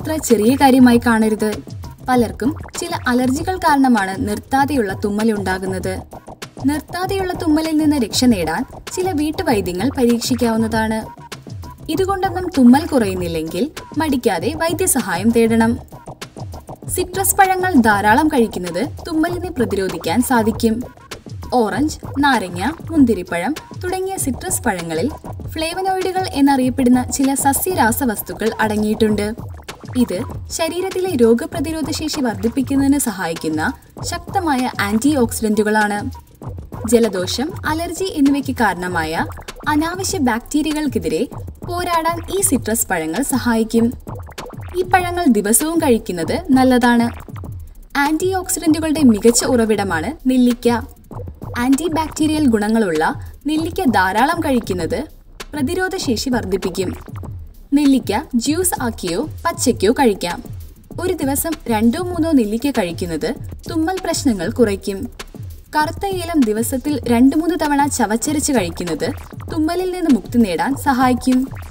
അത്ര ചെറിയ കാര്യമായി കാണരുത് പലർക്കും ചില അലർജികൾ കാരണമാണ് നിർത്താതെയുള്ള തുമ്മൽ ഉണ്ടാകുന്നത് നിർത്താതെയുള്ള തുമ്മലിൽ നിന്ന് രക്ഷ നേടാൻ ചില വീട്ടുവൈദ്യങ്ങൾ പരീക്ഷിക്കാവുന്നതാണ് ഇതുകൊണ്ടൊന്നും തുമ്മൽ കുറയുന്നില്ലെങ്കിൽ മടിക്കാതെ വൈദ്യസഹായം തേടണം സിട്രസ് പഴങ്ങൾ ധാരാളം കഴിക്കുന്നത് തുമ്മലിനെ പ്രതിരോധിക്കാൻ സാധിക്കും ഓറഞ്ച് നാരങ്ങ മുന്തിരിപ്പഴം തുടങ്ങിയ സിട്രസ് പഴങ്ങളിൽ ഫ്ലേവനോയിഡുകൾ എന്നറിയപ്പെടുന്ന ചില സസ്യരാസവസ്തുക്കൾ അടങ്ങിയിട്ടുണ്ട് ഇത് ശരീരത്തിലെ രോഗപ്രതിരോധ ശേഷി വർദ്ധിപ്പിക്കുന്നതിന് സഹായിക്കുന്ന ശക്തമായ ആന്റി ഓക്സിഡന്റുകളാണ് ജലദോഷം അലർജി എന്നിവയ്ക്ക് കാരണമായ അനാവശ്യ ബാക്ടീരിയകൾക്കെതിരെ പോരാടാൻ ഈ സിട്രസ് പഴങ്ങൾ സഹായിക്കും ഈ പഴങ്ങൾ ദിവസവും കഴിക്കുന്നത് നല്ലതാണ് ആന്റി ഓക്സിഡന്റുകളുടെ മികച്ച ഉറവിടമാണ് നെല്ലിക്ക ആന്റി ബാക്ടീരിയൽ ഗുണങ്ങളുള്ള നെല്ലിക്ക ധാരാളം കഴിക്കുന്നത് പ്രതിരോധശേഷി വർദ്ധിപ്പിക്കും നെല്ലിക്ക ജ്യൂസ് ആക്കിയോ പച്ചയ്ക്കോ കഴിക്കാം ഒരു ദിവസം രണ്ടോ മൂന്നോ നെല്ലിക്ക കഴിക്കുന്നത് തുമ്മൽ പ്രശ്നങ്ങൾ കുറയ്ക്കും കറുത്ത ഏലം ദിവസത്തിൽ രണ്ടു മൂന്ന് തവണ ചവച്ചരച്ച് കഴിക്കുന്നത് തുമ്മലിൽ നിന്ന് മുക്തി നേടാൻ സഹായിക്കും